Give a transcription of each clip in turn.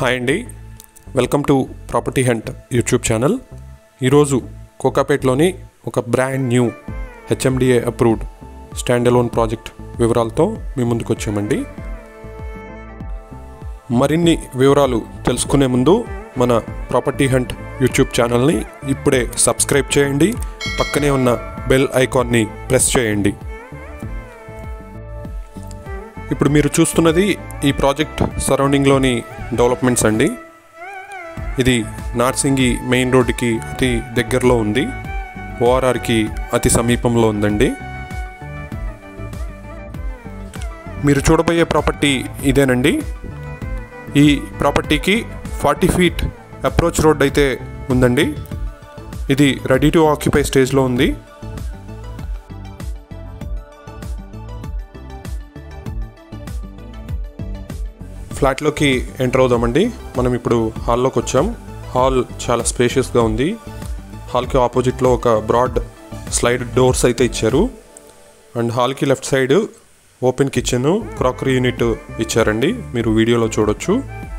hi అండి welcome to property hunt YouTube channel ఈరోజు కోకాపేట్లోని ఒక brand new HMDA approved standalone project వివరాలతో మీ ముందుకు వచ్చామండి మరిన్ని వివరాలు తెలుసుకునే ముందు మన ప్రాపర్టీ హంట్ యూట్యూబ్ ఛానల్ని ఇప్పుడే సబ్స్క్రైబ్ చేయండి పక్కనే ఉన్న బెల్ ఐకాన్ని ప్రెస్ చేయండి ఇప్పుడు మీరు చూస్తున్నది ఈ ప్రాజెక్ట్ సరౌండింగ్లోని డెవలప్మెంట్స్ అండి ఇది నార్సింగి మెయిన్ రోడ్డుకి అతి దగ్గరలో ఉంది ఓఆర్ఆర్కి అతి సమీపంలో ఉందండి మీరు చూడబోయే ప్రాపర్టీ ఇదేనండి ఈ ప్రాపర్టీకి ఫార్టీ ఫీట్ అప్రోచ్ రోడ్ అయితే ఉందండి ఇది రెడీ టు ఆక్యుపై స్టేజ్లో ఉంది ఫ్లాట్లోకి ఎంటర్ అవుదామండి మనం ఇప్పుడు హాల్లోకి వచ్చాం హాల్ చాలా స్పేషియస్గా ఉంది హాల్కి ఆపోజిట్లో ఒక బ్రాడ్ స్లైడ్ డోర్స్ అయితే ఇచ్చారు అండ్ హాల్కి left side open kitchen crockery unit ఇచ్చారండి మీరు వీడియోలో చూడొచ్చు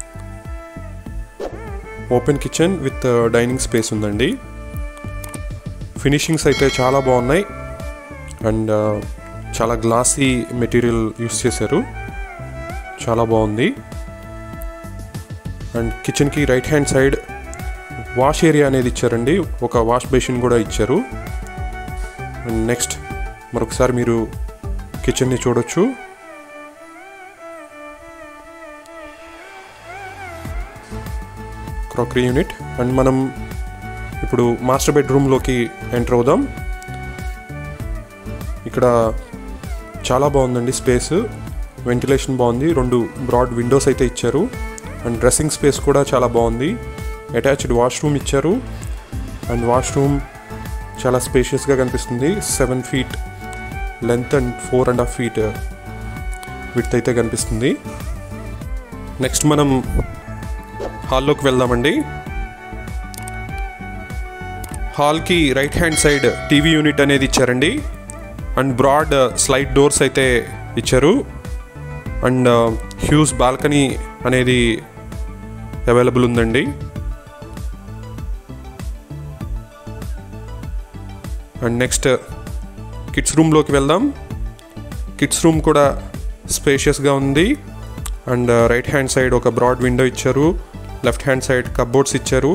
open kitchen with dining space ఉందండి ఫినిషింగ్స్ అయితే చాలా బాగున్నాయి అండ్ చాలా గ్లాసీ మెటీరియల్ యూస్ చేశారు చాలా బాగుంది అండ్ కిచెన్కి right hand side wash area అనేది ఇచ్చారండి ఒక వాష్ బేసిన్ కూడా ఇచ్చారు అండ్ నెక్స్ట్ మరొకసారి మీరు కిచెన్ని చూడొచ్చు క్రాకరీ యూనిట్ అండ్ మనం ఇప్పుడు మాస్టర్ బెడ్రూమ్లోకి ఎంటర్ అవుదాం ఇక్కడ చాలా బాగుందండి స్పేస్ వెంటిలేషన్ బాగుంది రెండు బ్రాడ్ విండోస్ అయితే ఇచ్చారు అండ్ డ్రెస్సింగ్ స్పేస్ కూడా చాలా బాగుంది అటాచ్డ్ వాష్రూమ్ ఇచ్చారు అండ్ వాష్రూమ్ చాలా స్పేషియస్గా కనిపిస్తుంది seven feet length and four and half feet with అయితే కనిపిస్తుంది నెక్స్ట్ మనం హాల్లోకి వెళ్దామండి హాల్కి right hand side TV unit అనేది ఇచ్చారండి అండ్ బ్రాడ్ స్లైడ్ డోర్స్ అయితే ఇచ్చారు అండ్ హ్యూజ్ బాల్కనీ అనేది అవైలబుల్ ఉందండి అండ్ నెక్స్ట్ కిడ్స్ రూమ్లోకి వెళ్దాం కిడ్స్ రూమ్ కూడా స్పేషియస్గా ఉంది అండ్ రైట్ హ్యాండ్ సైడ్ ఒక బ్రాడ్ విండో ఇచ్చారు లెఫ్ట్ హ్యాండ్ సైడ్ కబ్బోర్డ్స్ ఇచ్చారు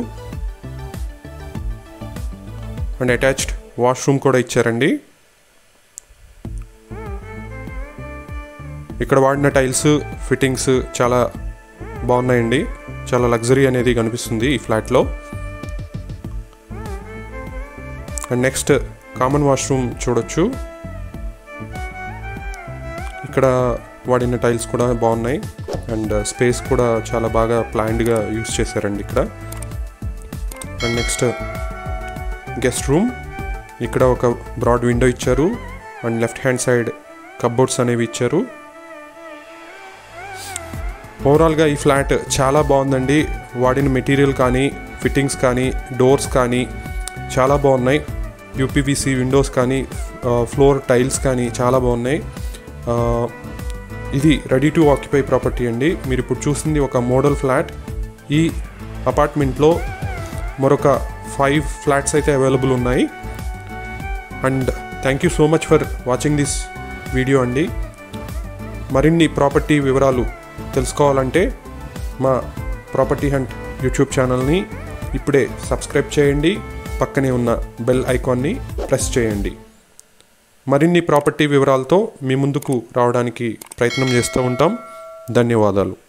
అండ్ అటాచ్డ్ వాష్రూమ్ కూడా ఇచ్చారండి ఇక్కడ వాడిన టైల్స్ ఫిట్టింగ్స్ చాలా బాగున్నాయండి చాలా లగ్జరీ అనేది కనిపిస్తుంది ఈ ఫ్లాట్లో అండ్ నెక్స్ట్ కామన్ వాష్రూమ్ చూడొచ్చు ఇక్కడ వాడిన టైల్స్ కూడా బాగున్నాయి అండ్ స్పేస్ కూడా చాలా బాగా ప్లాన్డ్గా యూస్ చేశారండి ఇక్కడ అండ్ నెక్స్ట్ గెస్ట్ రూమ్ ఇక్కడ ఒక బ్రాడ్ విండో ఇచ్చారు and left hand side cupboards అనేవి ఇచ్చారు ఓవరాల్గా ఈ ఫ్లాట్ చాలా బాగుందండి వాడిన మెటీరియల్ కానీ ఫిట్టింగ్స్ కానీ డోర్స్ కానీ చాలా బాగున్నాయి యూపీవీసీ విండోస్ కానీ ఫ్లోర్ టైల్స్ కానీ చాలా బాగున్నాయి ఇది రెడీ టు ఆక్యుపై ప్రాపర్టీ అండి మీరు ఇప్పుడు చూసింది ఒక మోడల్ ఫ్లాట్ ఈ అపార్ట్మెంట్లో మరొక ఫైవ్ ఫ్లాట్స్ అయితే అవైలబుల్ ఉన్నాయి and thank you so much for watching this video అండి మరిన్ని ప్రాపర్టీ వివరాలు తెలుసుకోవాలంటే మా ప్రాపర్టీ హంట్ యూట్యూబ్ ఛానల్ని ఇప్పుడే సబ్స్క్రైబ్ చేయండి పక్కనే ఉన్న బెల్ ఐకాన్ని ప్రెస్ చేయండి మరిన్ని ప్రాపర్టీ వివరాలతో మీ ముందుకు రావడానికి ప్రయత్నం చేస్తూ ఉంటాం ధన్యవాదాలు